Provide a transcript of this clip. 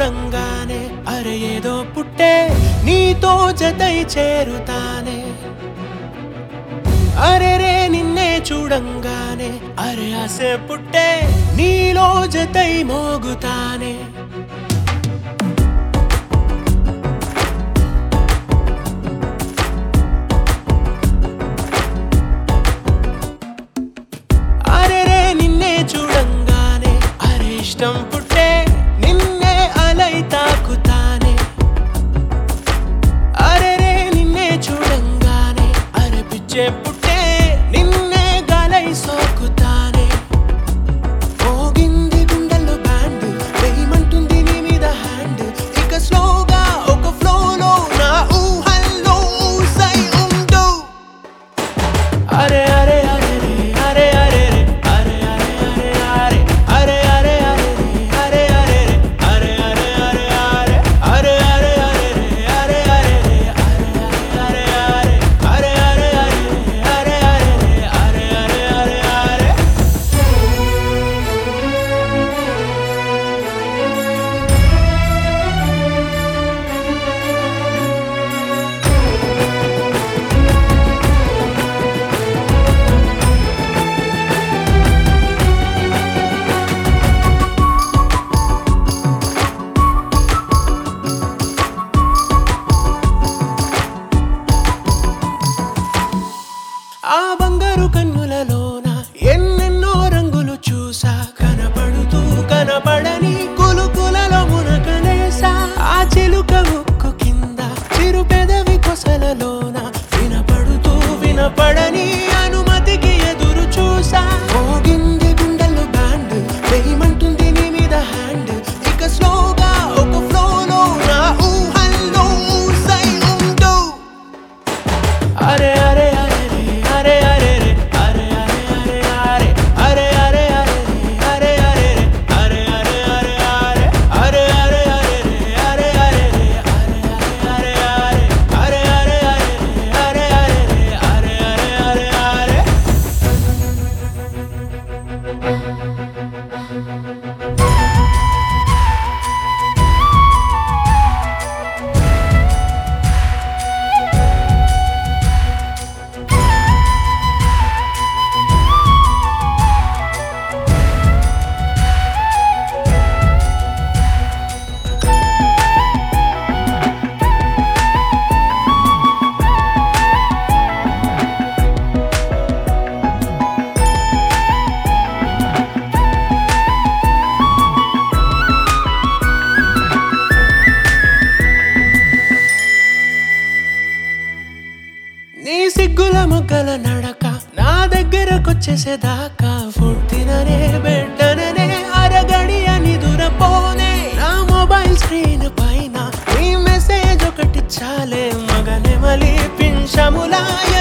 చూడంగానే అరే ఏదో పుట్టే నీతో జతై చేరుతానే అరే రే నిన్నే చూడంగానే అరే ఆసే పుట్టే నీలో జతై మోగుతానే అరే రే నిన్నే చూడంగానే అరే ఇష్టం పుట్టే నిన్నే అలై తాకుతానే అరే రే నిన్నే చూడంగానే అరే పిచ్చే పుట్టే నిన్నే గలై సోకుతానే మోగింది గుండెల్లో బ్యాండ్ వేయమంటుంది నీ మీద హ్యాండ్ ఇక స్లోగా ఒక ఫ్లోలో నా ఊహల్లో ఊసై ఉండు అరే అరే అరే రే, అరే అరే రే, అరే అరే అరే అరే, అరే అరే అరే రే, అరే అరే రే, అరే అరే అరే అరే, అరే అరే అరే రే, అరే అరే అరే రే, అరే అరే అరే, అరే అరే రే, అరే అరే అరే అరే అరే. ఆ బంగారు కన్నులలోన ఎన్నెన్నో రంగులు చూసా కనపడుతూ కనపడని కులుకులలో మునకలేసా ఆ చిలుక ముక్కు కింద చిరు పెదవి కొసలలోన వినపడుతూ వినపడని అనుమతికి ఎదురు చూసా మోగింది గుండెల్లో బ్యాండ్ వేయమంటుంది నీ మీద హ్యాండ్ ఇక స్లోగా ఒక ఫ్లోలో నా ఊహల్లో ఊసై ఉండు అరే అరే అరే రే, అరే అరే రే, అరే అరే అరే అరే, అరే అరే అరే రే, అరే అరే అరే అరే, అరే అరే అరే రే, అరే అరే రే, అరే అరే అరే, అరే అరే అరే రే, అరే అరే రే, అరే అరే అరే అరే. నీ సిగ్గుల మొగ్గల నడక నా దగ్గరకొచ్చేసేదాకా ఫుడ్ తిననే పెట్టననే అరగడి అని దూరపోనే నా మొబైల్ స్క్రీన్ పైన నీ మెసేజ్ ఒకటి చాలే మగనెమలి పింఛములా